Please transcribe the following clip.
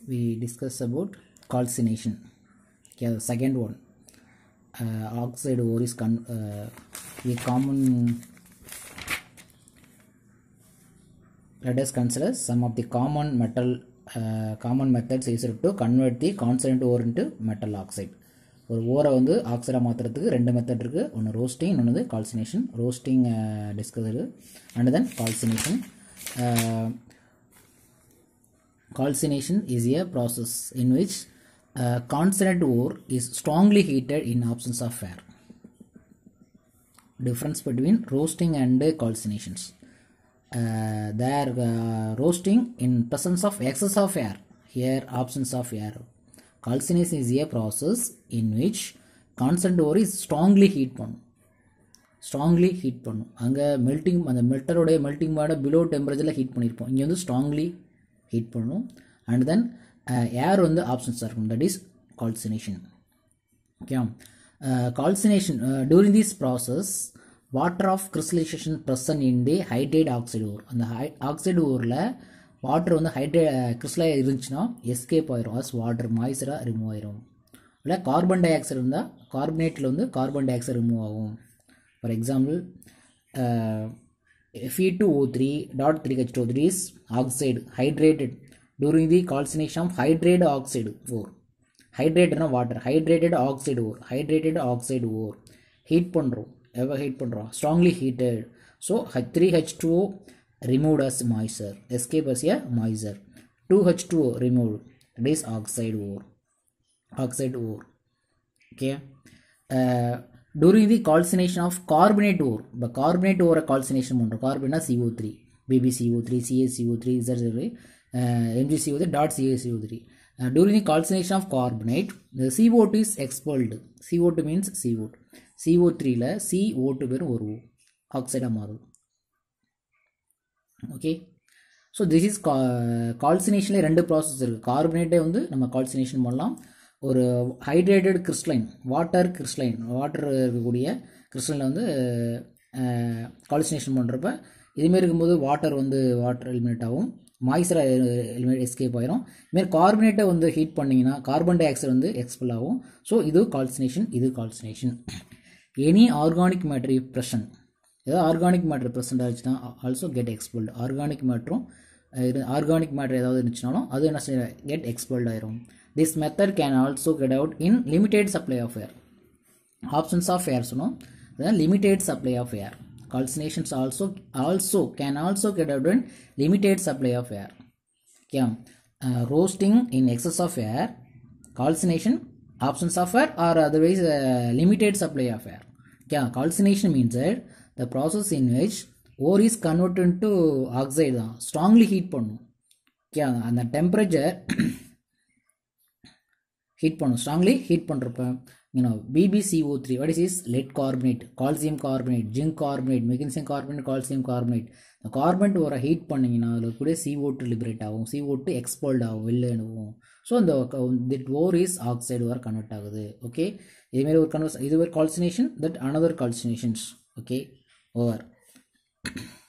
we discuss about calcination okay the second one uh, oxide ore is con- uh, a common let us consider some of the common metal uh, common methods used to convert the concentrate ore into metal oxide ஒரு ஓரை வந்து ஆக்சைடாக மாற்றுறதுக்கு ரெண்டு method இருக்குது ஒன்று roasting இன்னொன்று வந்து calcination roasting discuss இருக்குது and then calcination calcination is a process in which uh, concentrate ore is strongly heated in absence of air difference between roasting and uh, calcinations uh, there uh, roasting in presence of excess of air here absence of air calcination is a process in which concentrate ore is strongly heat பண்ணும் strongly heat பண்ணும் அங்கே melting அந்த மெல்டருடைய melting பாட below டெம்பரேச்சரில் heat பண்ணியிருப்போம் இங்கே வந்து ஸ்ட்ராங்லி ஹீட் பண்ணும் அண்ட் தென் ஏர் வந்து ஆப்ஷன்ஸாக இருக்கும் that is calcination okay calcination during this process water of crystallization present in the hydrate oxide ore அந்த ஹை ஆக்சைடு ஓரில் வாட்டர் வந்து ஹைட்ரே கிறிஸ்டலாக இருந்துச்சுன்னா எஸ்கேப் ஆயிரும் அஸ் வாட்டர் மாய்ச்சராக ரிமூவ் ஆயிரும் இல்லை கார்பன் டை ஆக்சைடு இருந்தால் கார்பனேட்டில் வந்து கார்பன் டை ஆக்சைடு ரிமூவ் ஆகும் for example Fe2O3 dot 3H2O3 is oxide hydrated during the calcination of hydrated oxide ore. Hydrated na water hydrated oxide ore hydrated oxide ore heat பண்ணுறோம் எவ்வளோ heat பண்ணுறோம் strongly heated so H three H two removed as moisture escape as a moisture two H two removed it is oxide ore oxide ore okay during the calcination of carbonate ore இப்போ carbonate ஓரை கால்சினேஷன் பண்ணுறோம் கார்பனா CO three PbCO three CaCO three Z MgCO three dot CaCO three during the calcination of carbonate the CO2 is expelled CO2 means CO2 CO3ல CO2 பேர் ஒரு ஆக்சைடாக மாறும் okay so this is கால்சினேஷனில் ரெண்டு ப்ராசஸ் இருக்குது கார்பனேட்டே வந்து நம்ம கால்சினேஷன் பண்ணலாம் ஒரு hydrated crystalline water crystalline water இருக்கக்கூடிய கிறிஸ்டலில் வந்து கால்சினேஷன் பண்ணுறப்ப இதுமாரி இருக்கும்போது வாட்டர் வந்து வாட்டர் எலிமினேட் ஆகும் மாய்ச்சராக எலிமினேட் எஸ்கேப் ஆயிரும் இதுமாரி கார்பனேட்டை வந்து ஹீட் பண்ணிங்கன்னா கார்பன் டை ஆக்சைடு வந்து எக்ஸ்பெல் ஆகும் ஸோ இது கால்சினேஷன் இது calcination any organic matter present ஏதாவது ஆர்கானிக் மேட்டர் ப்ரெசென்ட் ஆச்சுன்னா ஆல்சோ கெட் எக்ஸ்பெல்டு ஆர்கானிக் மேட்டரும் இது ஆர்கானிக் மேட்டர் ஏதாவது இருந்துச்சுனாலும் அது என்ன செய்ய கெட் எக்ஸ்பெல்ட் ஆயிரும் this method can also get out in limited supply of air options of air சொன்னோம் limited supply of air calcinations also also can also get out in limited supply of air yeah uh, roasting in excess of air calcination options of air or otherwise uh, limited supply of air yeah calcination means that the process in which ore is converted into oxide தான் strongly heat பண்ணும் okay அந்த temperature heat பண்ணும் strongly heat பண்ணுறப்ப you know PBCO three what is is lead carbonate calcium carbonate zinc carbonate magnesium carbonate calcium carbonate இந்த carbonate ஒரு heat பண்ணிங்கன்னா அதில் கூட சிஓ டூ லிபரேட் ஆகும் சிஓ டூ எக்ஸ்போல்ட் ஆகும் வெளில அனுப்பும் ஸோ இந்த திட் ஓர் இஸ் ஆக்சைடு வர கன்வெர்ட் ஆகுது ஓகே இதேமாரி ஒரு கன்வர்ஸ் இது ஒரு calcination that another calcinations okay over